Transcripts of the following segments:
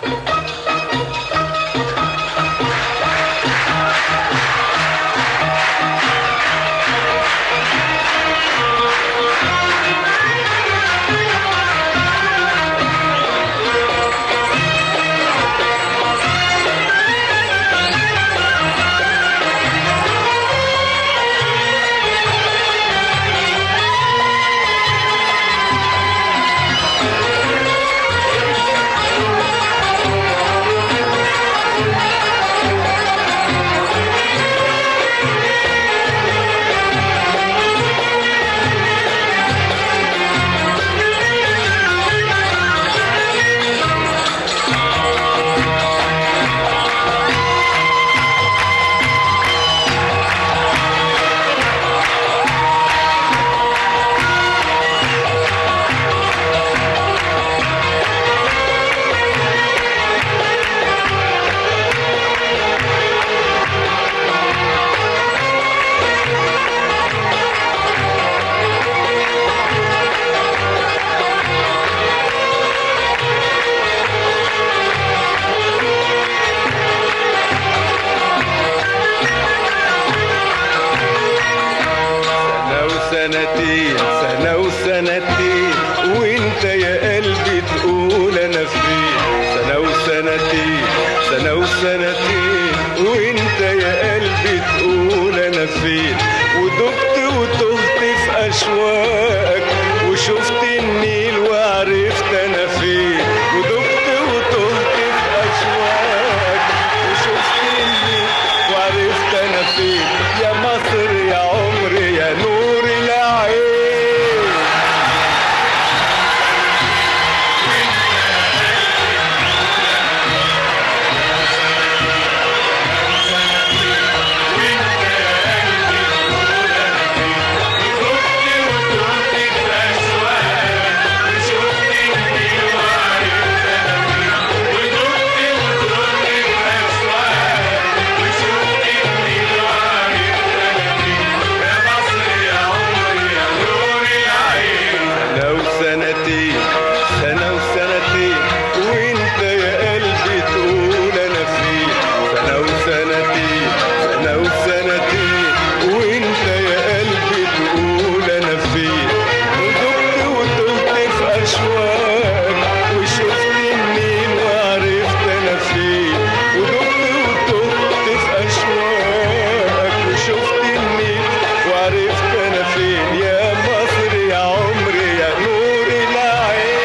سنة وسنتين سنة وسنتين وانت يا قلبي تقول انا فين سنة وسنتين سنة وسنتين وانت يا قلبي تقول انا فين ودبت وتهت في اشواقك وشفت النيل وعرفت انا فين ودبت وتهت في اشواقك وشفت النيل وعرفت انا فين يا مصر يا عمري يا نور العين سنة وسنتين سنة وسنتين وانت يا قلبي تقول انا فين سنة وسنتين سنة وسنتين وانت يا قلبي تقول انا فين ودبت وتهت في اشواق وشفت النيل وعرفت انا فين ودبت وتهت في اشواق وشفت النيل وعرفت انا فين يا مصر يا عمري يا نور العين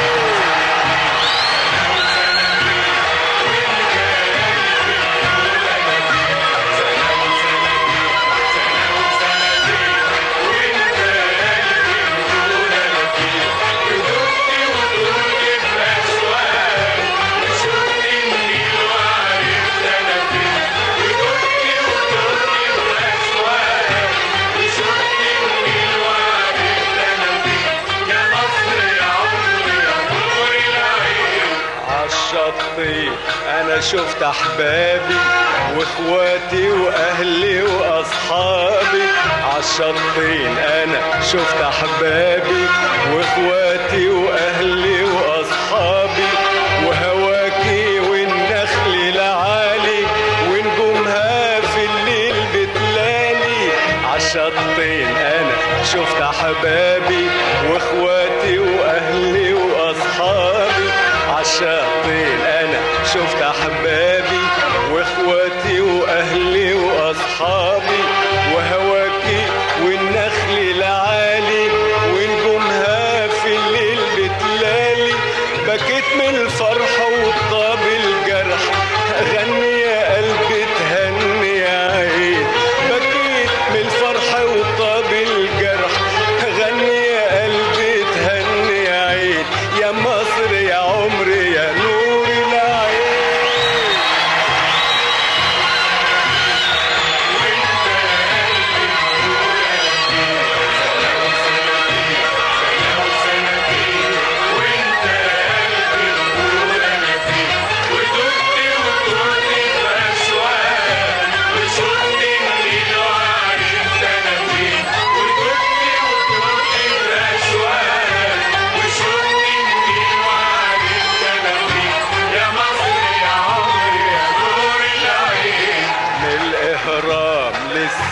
عالشطين انا شفت احبابي واخواتي واهلي واصحابي عالشطين انا شفت احبابي واخواتي واهلي واصحابي وهواكي والنخل العالي ونجومها في الليل بتلالي عالشطين انا شفت احبابي واخواتي واهلي واصحابي عالشطين انا شفت احبابي واخواتي واهلي واصحابي وهواكي والنخل العالي ونجومها في الليل بتلالي بكيت من الفرح وطاب الجرح غني يا قلبي تهني يا عين بكيت من الفرح وطاب الجرح غني يا قلبي تهني يا عين يا مصر يا عمري يا نور العين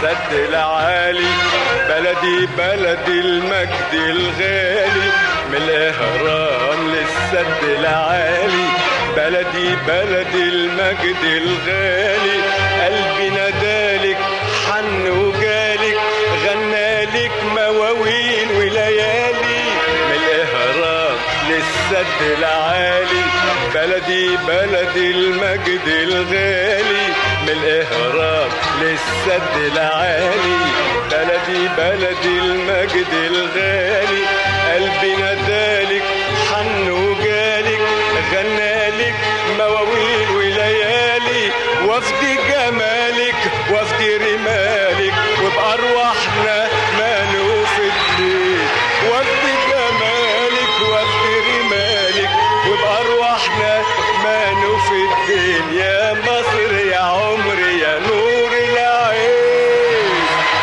للسد العالي بلدي بلدي المجد الغالي من الاهرام للسد العالي بلدي بلدي المجد الغالي قلبي نادالك حن وجالك غنالك مواويل وليالي من الاهرام للسد العالي بلدي بلدي المجد الغالي من الاهرام للسد العالي بلدي بلدي المجد الغالي قلبي نادالك حن وجالك غنالك مواويل وليالي وفد جمالك وفد رمالك وبأرواحنا ما نوفدك وفد جمالك وفد رمالك وبأرواحنا ما نوفدين يا مصر يا عمري يا نور العين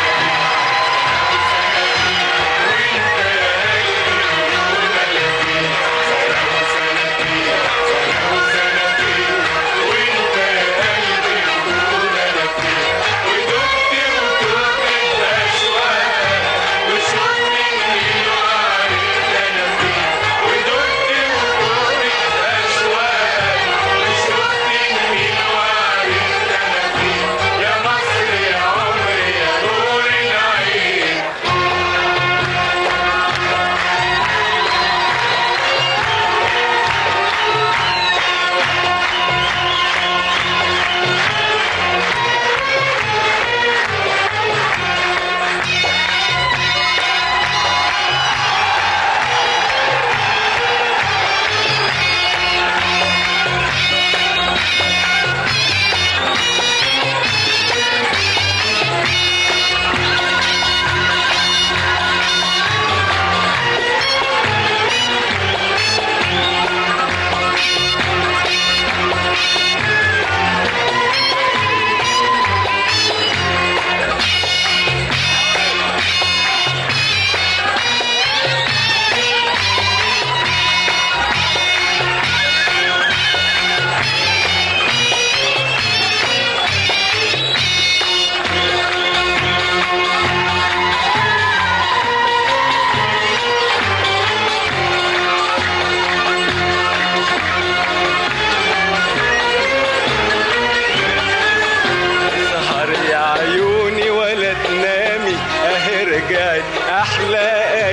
سهر يا عيوني ولا تنامي اهي رجعت احلى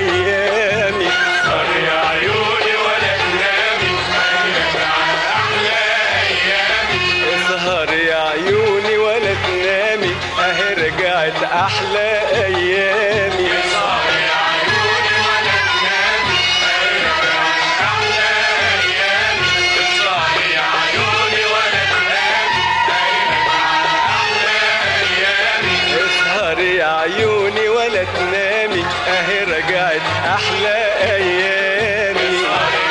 ايامي سهر يا عيوني ولا تنامي اهي رجعت احلى ايامي سهر يا عيوني ولا تنامي اهي رجعت احلى ايامي سهر يا عيوني ولا تنامي اهي رجعت احلى ايامي سهر يا عيوني ولا تنامي اسهر يا عيوني ولا تنامي اهي رجعت احلى ايامي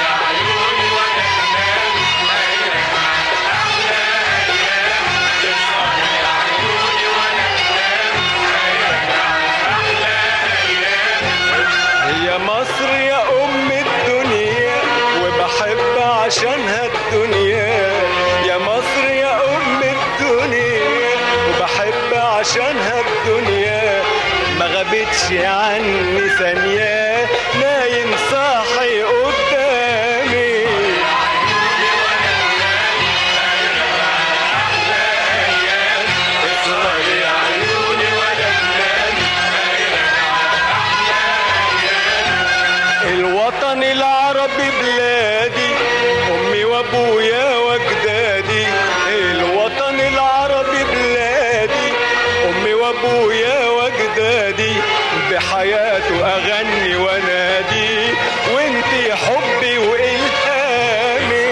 هي مصر يا ام الدنيا وبحب عشانها الدنيا يا مصر يا ام الدنيا وبحب عشانها الدنيا ما غابتش عني ثانية نايم صاحي قدامي اسهر يا عيوني ولا الوطن العربي بلادي امي وابويا واجدادي الوطن العربي بلادي امي وابويا واجدادي بحياته اغني وانادي وانتي حبي والهامي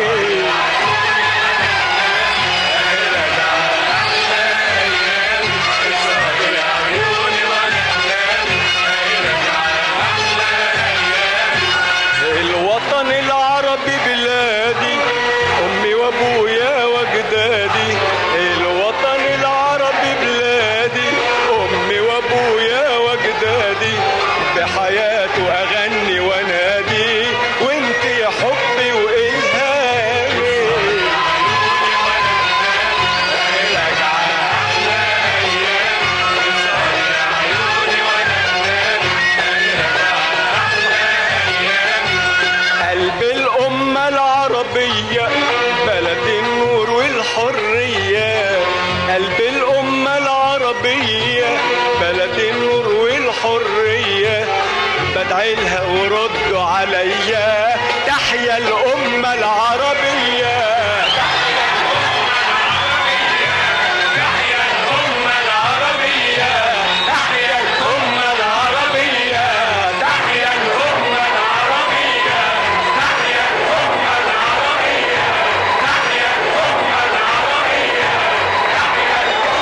الوطن العربي بلادي امي وابويا واجدادي الوطن العربي بلادي امي وابويا واجدادي بحياته اغني وانادي وانت يا حبي والهامي والحرية قلب الأمة العربية بلد النور والحرية بدعي لها وردوا عليا تحيا الأمة العربية تحيا الأمة العربية تحيا الأمة العربية تحيا الأمة العربية تحيا الأمة العربية تحيا الأمة العربية تحيا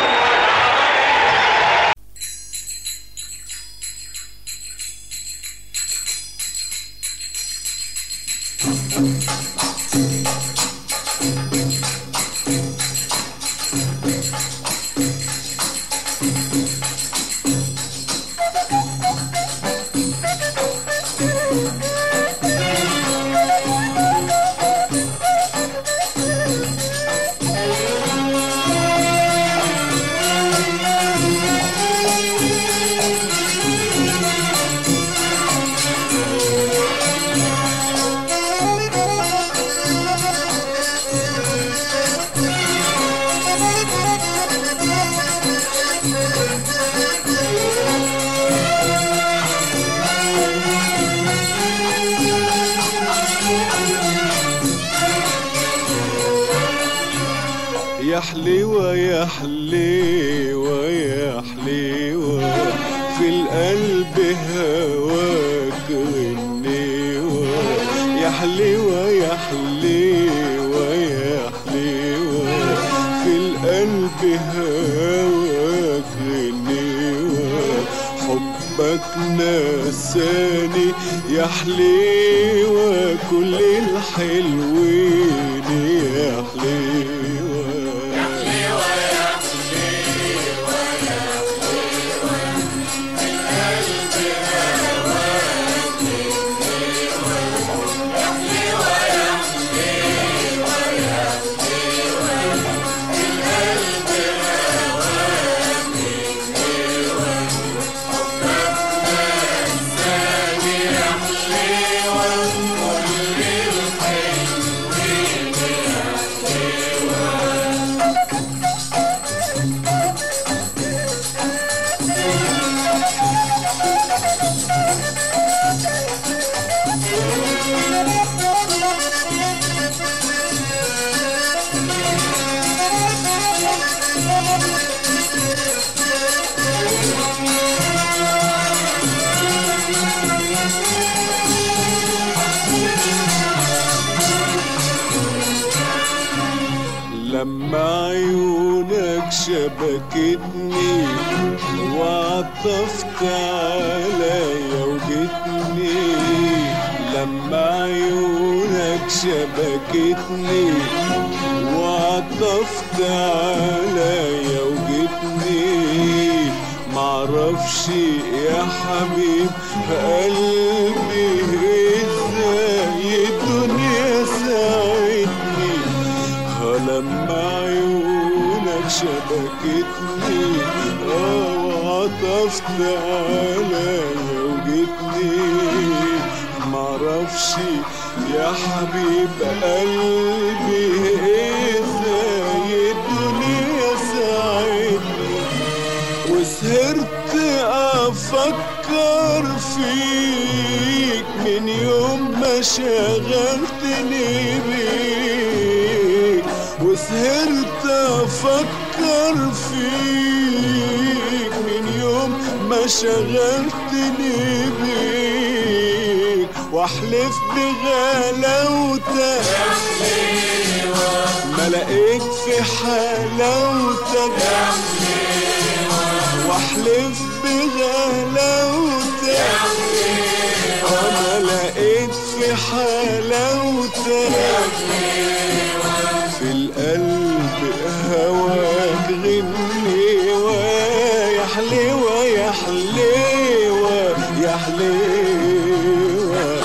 يا حليوة يا حليوة يا حليوة في القلب هواك غنيوة يا حليوة يا حليوة يا حليوة في القلب هواك غنيوة حبك نساني يا حليوة كل الحلوين يا حليوة لما عيونك شبكتني وعطفت عليا وجتني لما عيونك شبكتني وعطفت عليا وجتني معرفش يا حبيب قلبي ازاي الدنيا ساعدني لما عيونك شبكتني اه وعطفت عليا وجتني معرفش يا حبيب قلبي ازاي الدنيا ساعدني وسهرت افكر فيك من يوم ما شغلتني بيك وسهرت افكر فيك من يوم ما شغلتني بيك واحلف بغلاوتك ما لقيت في حلاوتك واحلف بغلاوتك انا لقيت في حلاوتك في القلب هواك غنيوة يا حليوة يا حليوة يا حليوة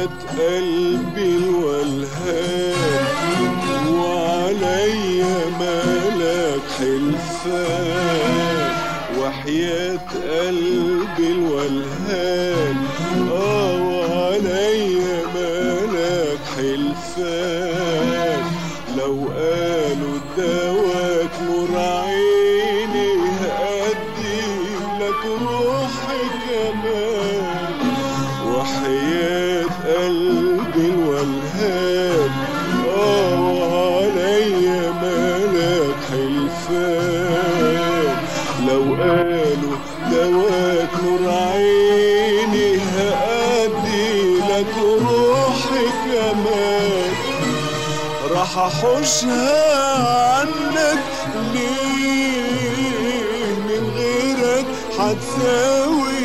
قلبي الولهان وعليا مالك حلفان وحياة قلبي الولهان اه وعليا مالك حلفان لو قالوا دواك نور عيني هأدي لك روحي كمان وحياة قلبي الولهان اه وعليا مالك حلفان لو قالوا دواك نور عيني هأدي لك روحي كمان راح احوشها عنك ليه من غيرك هتساوي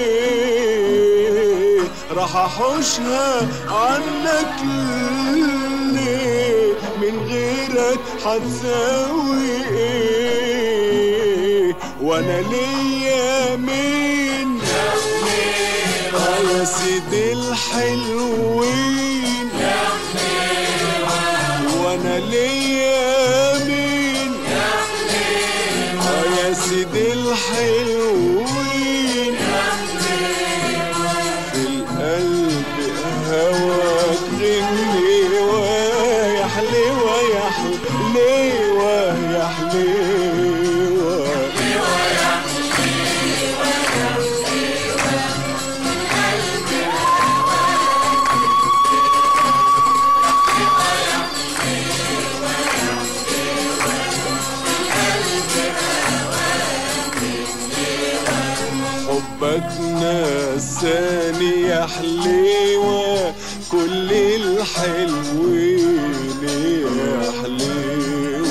ايه راح احوشها عنك ليه من غيرك هتساوي ايه وانا ليا مين آه يا سيدي الحلوين وانا ليا مين اه يا سيدي الحلوين في القلب هواك غني ويا حلوة يا حلوة يا حلوة حبك نساني يا حليوة كل الحلوين يا حليوة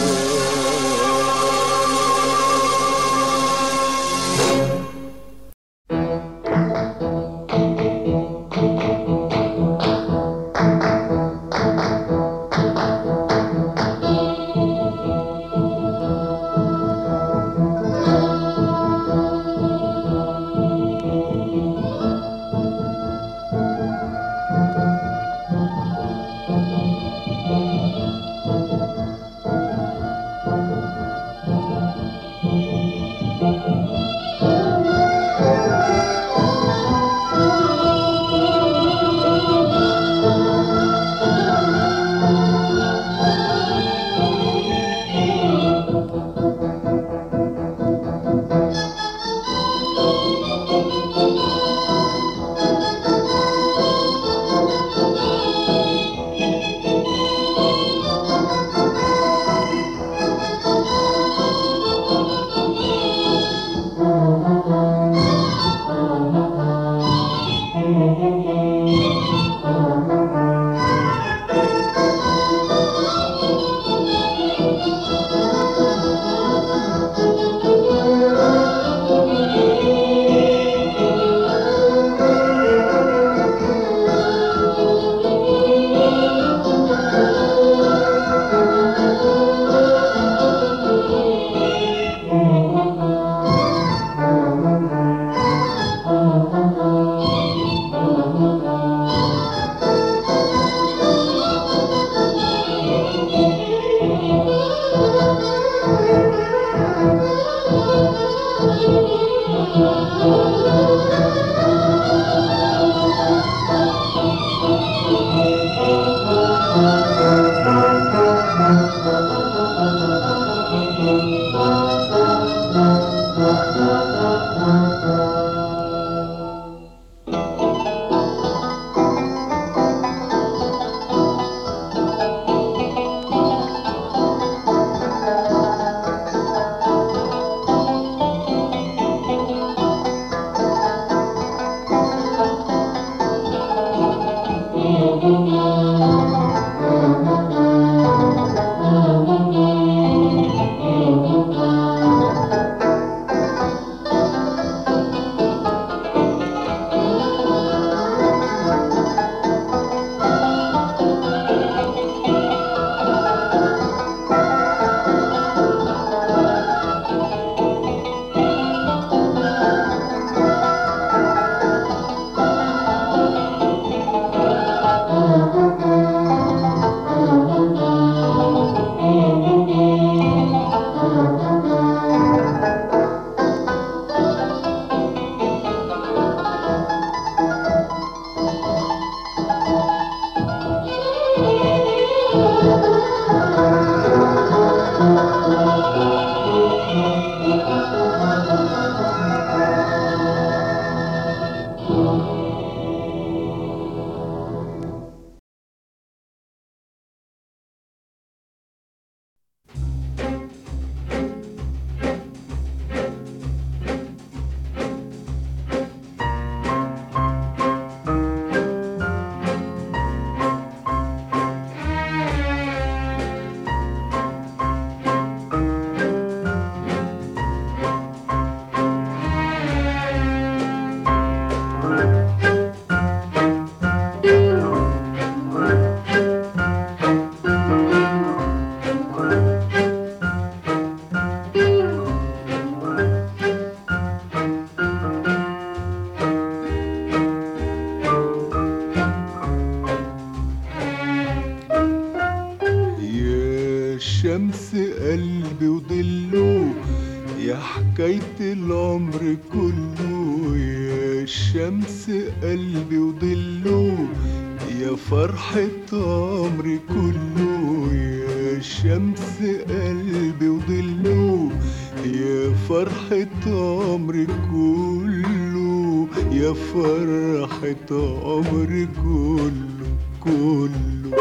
شمس قلبي وضله يا حكاية العمر كله يا شمس قلبي وضله يا فرحة عمري كله يا شمس قلبي وضله يا فرحة عمري كله يا فرحة عمري كله كله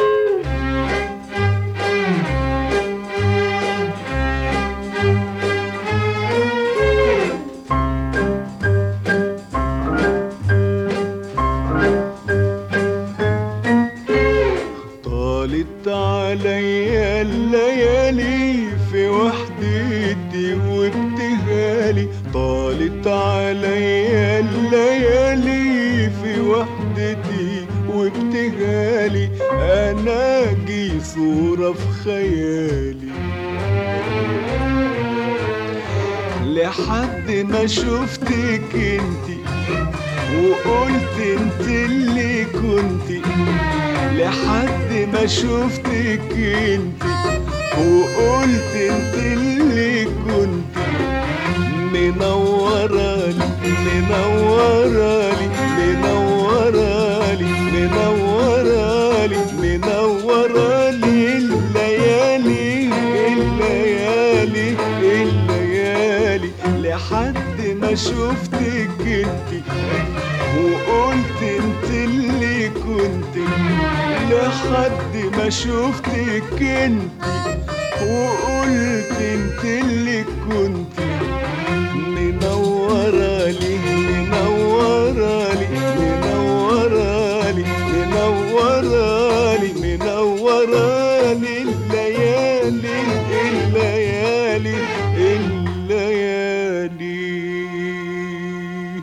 طالت عليا الليالي في وحدتي وابتهالي طالت عليا الليالي في وحدتي وابتهالي انا جي صورة في خيالي لحد ما شفتك انتي وقلت انت اللي كنتي لحد ما شفتك انت وقلت انت اللي كنت منورالي منورالي منورالي منورالي منورالي الليالي الليالي الليالي لحد ما شفتك انت وقلت انت اللي كنت لحد ما شفتك انت وقلت انت اللي كنت منورالي منورالي منورالي منورالي منورالي الليالي الليالي الليالي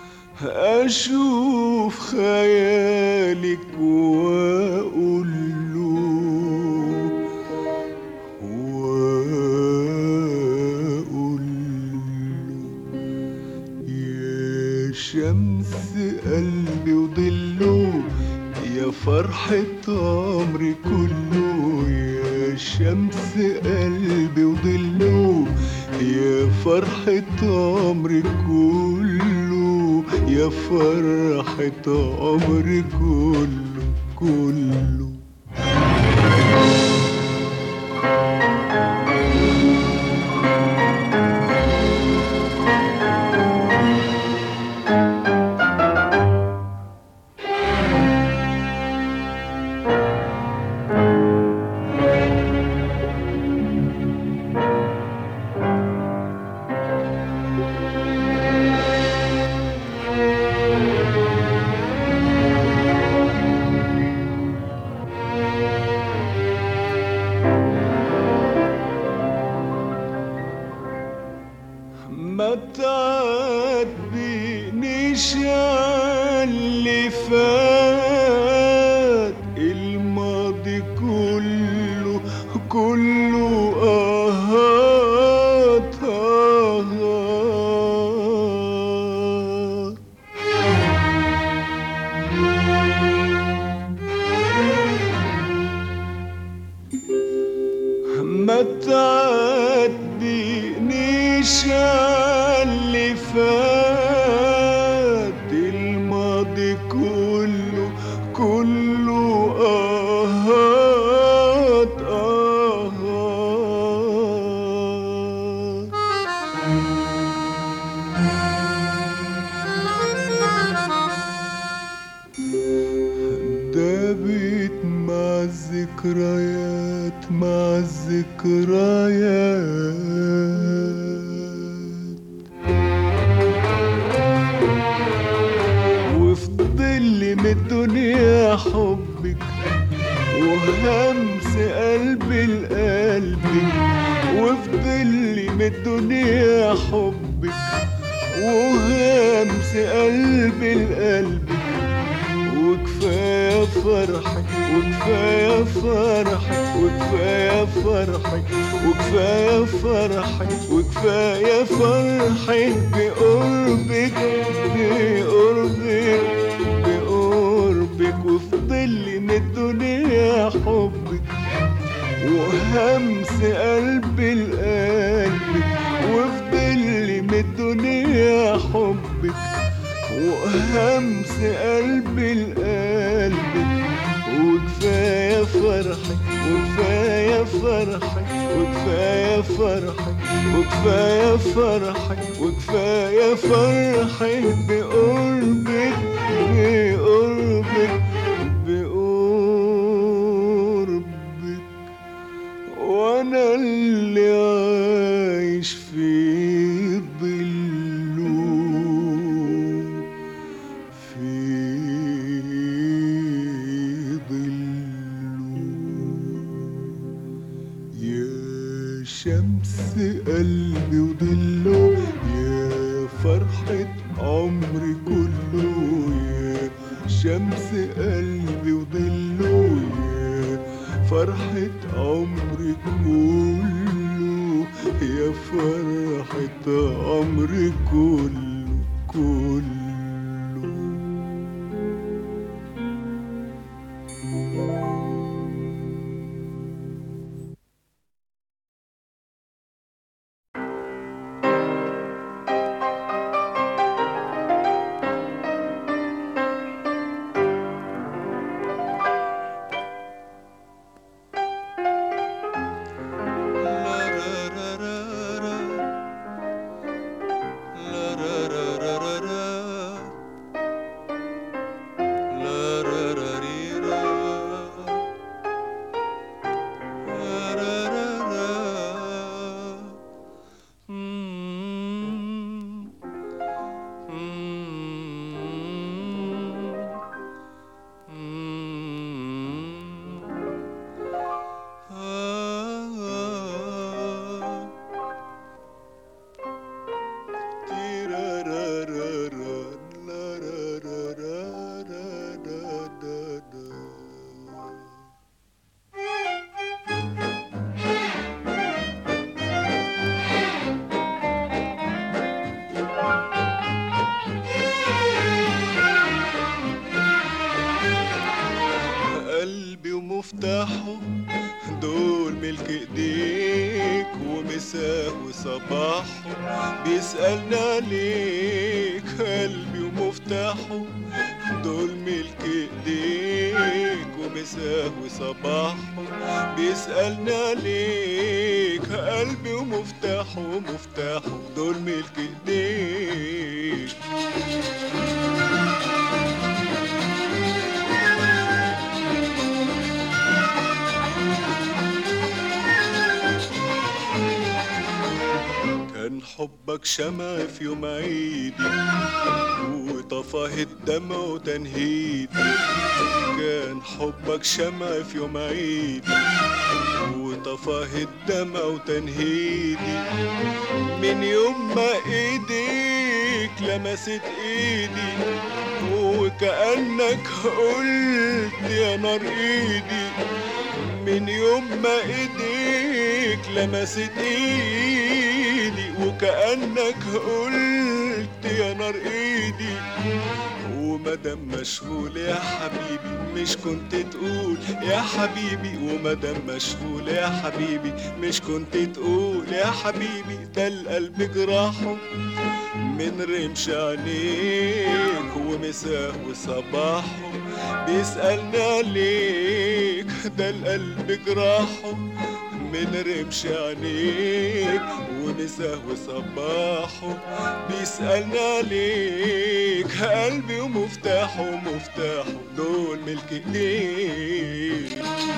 أشوف خيالك وأقول له وأقول له يا شمس قلبي وضله يا فرحة عمري كله يا شمس قلبي وضله يا فرحة عمري كله يا فرحة عمري كله كله ما تعاتبنيش على اللي فات الماضي كله كله آهات آهات ما تعاتبنيش على اللي فات الماضي كله كله آهات آهات دابت مع الذكريات مع الذكريات وفي ظل من الدنيا حبك وهمس قلبي لقلبك وفي ظل من الدنيا حبك وهمس قلبي لقلبك وكفاية فرحك وكفاية فرحك وكفاية فرحك وكفاية فرحك وكفاية فرحك بقربك بقربك بقربك وفي ظل من الدنيا حبك وهمس قلبي لقلبك وفضل من الدنيا حبك وهمس قلبي لقلبك وكفاية فرحك وكفاية فرحك وكفاية فرحك وكفاية فرحك وكفاية فرحك بقربك بقربك بقربك وانا اللي عايش في ظله في ظله يا شمس قلبي وضله يا فرحة عمري كله يا شمس قلبي وضله يا فرحة عمري كله يا فرحة عمري كله كله قلبي ومفتاحه دول ملك ايديك ومساه وصباحه بيسألنا عليك قلبي ومفتاحه دول ملك ايديك ومساه وصباحه بيسألنا عليك قلبي ومفتاحه ومفتاحه دول ملك ايديك كان حبك شمع في يوم عيدي وطفاه الدمع وتنهيدي كان حبك شمع في يوم عيدي وطفاه الدمع وتنهيدي من يوم ما ايديك لمست ايدي وكأنك قلت يا نار ايدي من يوم ما ايديك لمست ايدي وكأنك قلت يا نار ايدي ومادام مشغول يا حبيبي مش كنت تقول يا حبيبي ومادام مشغول يا حبيبي مش كنت تقول يا حبيبي ده القلب جراحه من رمش عينيك ومساه وصباحه بيسألنا عليك ده القلب جراحه من رمش عينيك ومساه وصباحه بيسألنا عليك قلبي ومفتاحه ومفتاحه دول ملك ايديك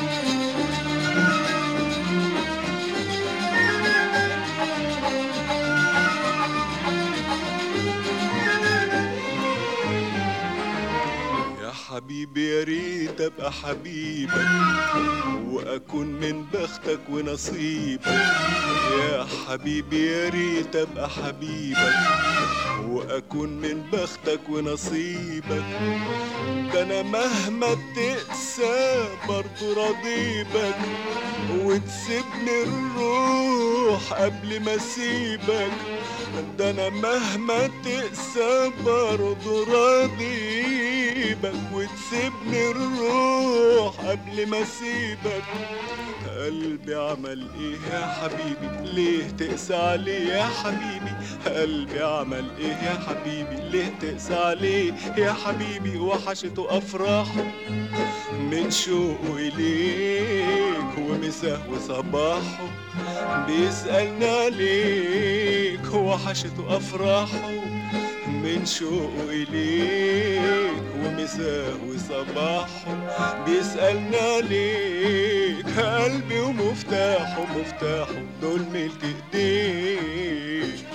يا حبيبي يا ريت ابقى حبيبك واكون من بختك ونصيبك يا حبيبي يا ريت ابقى حبيبك واكون من بختك ونصيبك ده انا مهما تقسى برضو راضيبك وتسيبني الروح قبل ما اسيبك ده انا مهما تقسى برضو راضيبك وتسيبني الروح قبل ما اسيبك قلبي عمل ايه يا حبيبي ليه تقسى عليه يا حبيبي قلبي عمل ايه يا حبيبي ليه تقسى عليه يا حبيبي وحشته افراحه من شوقه إليك ومساه وصباحه بيسألنا عليك وحشته أفراحه من شوقه إليك ومساه وصباحه بيسألنا عليك قلبي ومفتاحه مفتاحه دول ملك ايديك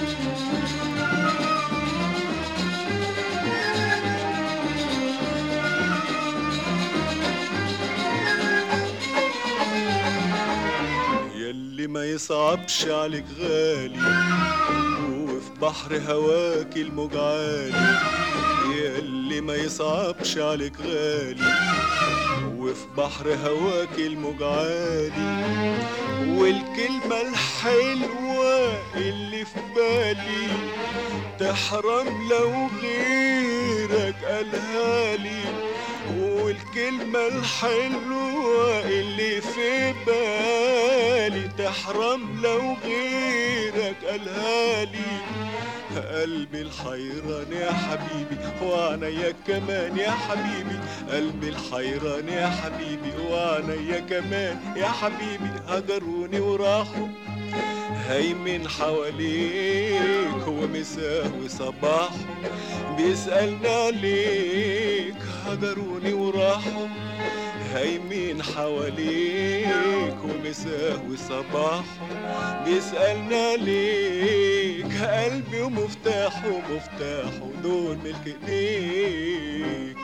يلي ما يصعبش عليك غالي وفي بحر هواك الموج عالي يلي ما يصعبش عليك غالي وفي بحر هواك الموج عالي والكلمة الحلوة اللي في بالي تحرم لو غيرك قالها لي والكلمة الحلوة اللي في بالي تحرم لو غيرك قالها لي قلبي الحيران يا حبيبي وعنيا كمان يا حبيبي قلبي الحيران يا حبيبي وعنيا كمان يا حبيبي هجروني وراحوا هيمن حواليك ومساه وصباحه بيسألنا عليك هجروني وراحوا هيمين حواليك ومساه وصباحه بيسألنا عليك قلبي ومفتاحه مفتاحه دول ملك ايديك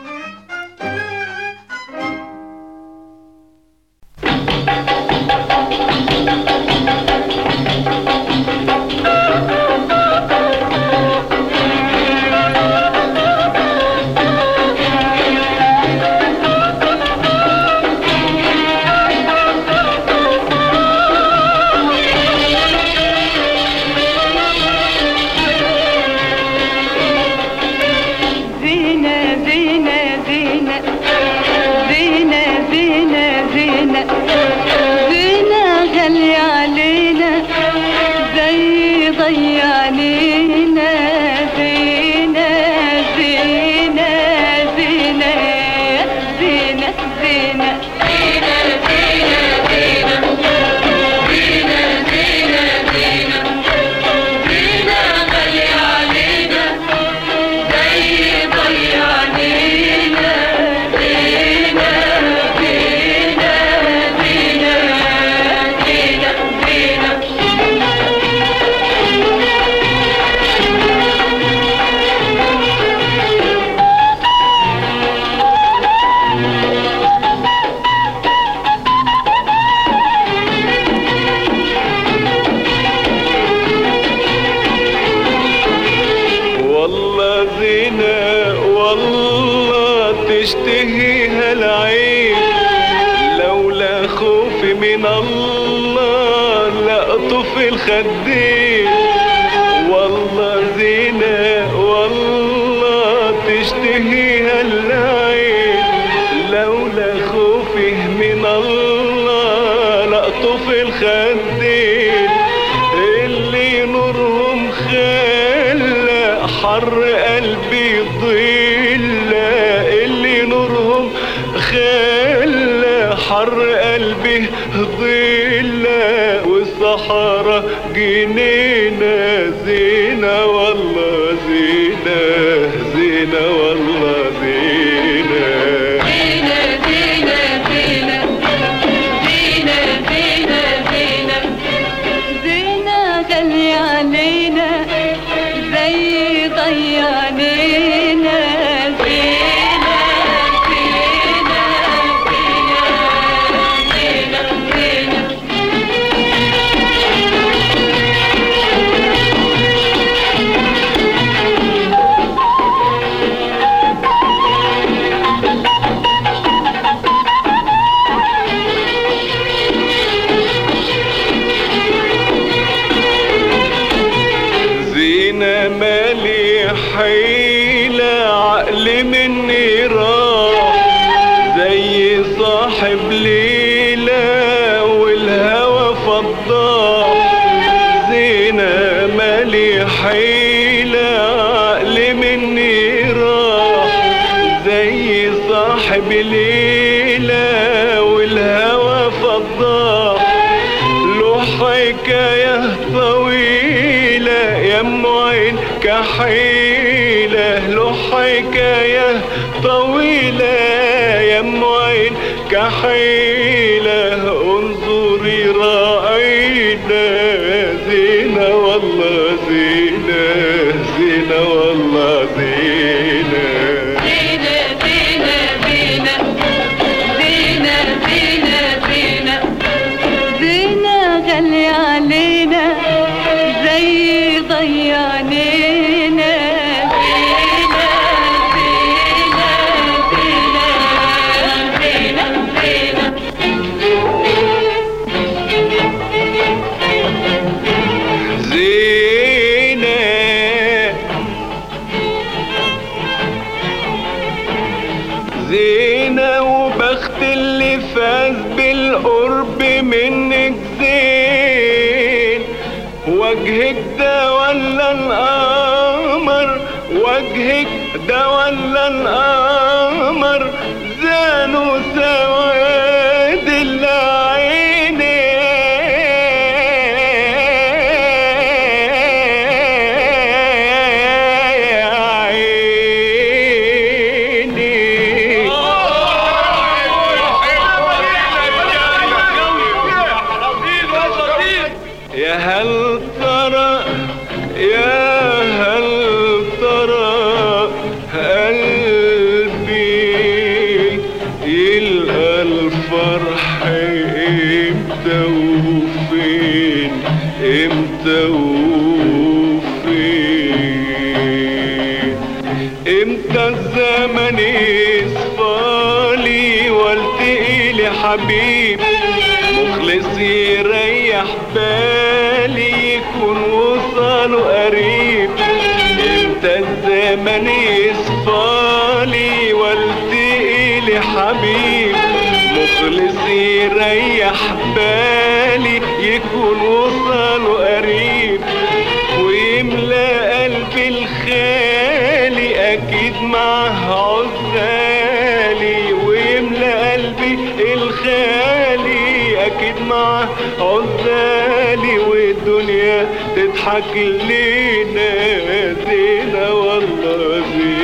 زينة زينة زينة زينة زينة زينة زينة غالية علينا زي ضي علينا زينة زينة زينة زينة زينة والله زينة والله تشتهيها العين لولا خوفي من الله لأطف الخدين والله زينة والله تشتهيها العين لولا خوفي من الله لأطف الخدين اللي نورهم خلى حر قلبي ضل اللي نورهم خلى حر قلبي ضل والصحراء جنينة زينة والله زينة زينة والله زينة زينة غالية علينا زي ضي علينا زينة زينة زينة زينة زينة صاحب ليلة والهوى فضاه زينة مالي حيلة عقل مني راح زي صاحب ليلة والهوى فضاه له حكاية طويلة يا ام عين كحيلة له حكاية طويلة يا ام عين كحيلة انظري راعينا زينة والله زينة زينة والله زينة زينة زينة زينة زينة زينة زينة زينة غالية علينا زي ضيعنينا زينة زينة زينة زينة زينة وبخت اللي فاز بالقرب منك زين وجهك ده ولا القمر وجهك ده ولا القمر زانوا سواد العين يا هل ترى يا هل ترى قلبي يلقى الفرح امتى وفين امتى وفين امتى الزمن يصفالي والتقي لي حبيب مخلص يريح بالي يكون وصاله قريب امتى الزمن يصفالي والتقي لي حبيب مخلص يريح بالي يكون وصاله قريب ويملى قلبي الخالي اكيد معه عزالي ويملى قلبي الخالي اكيد معه عزالي والدنيا تضحك لينا زينة والله زينة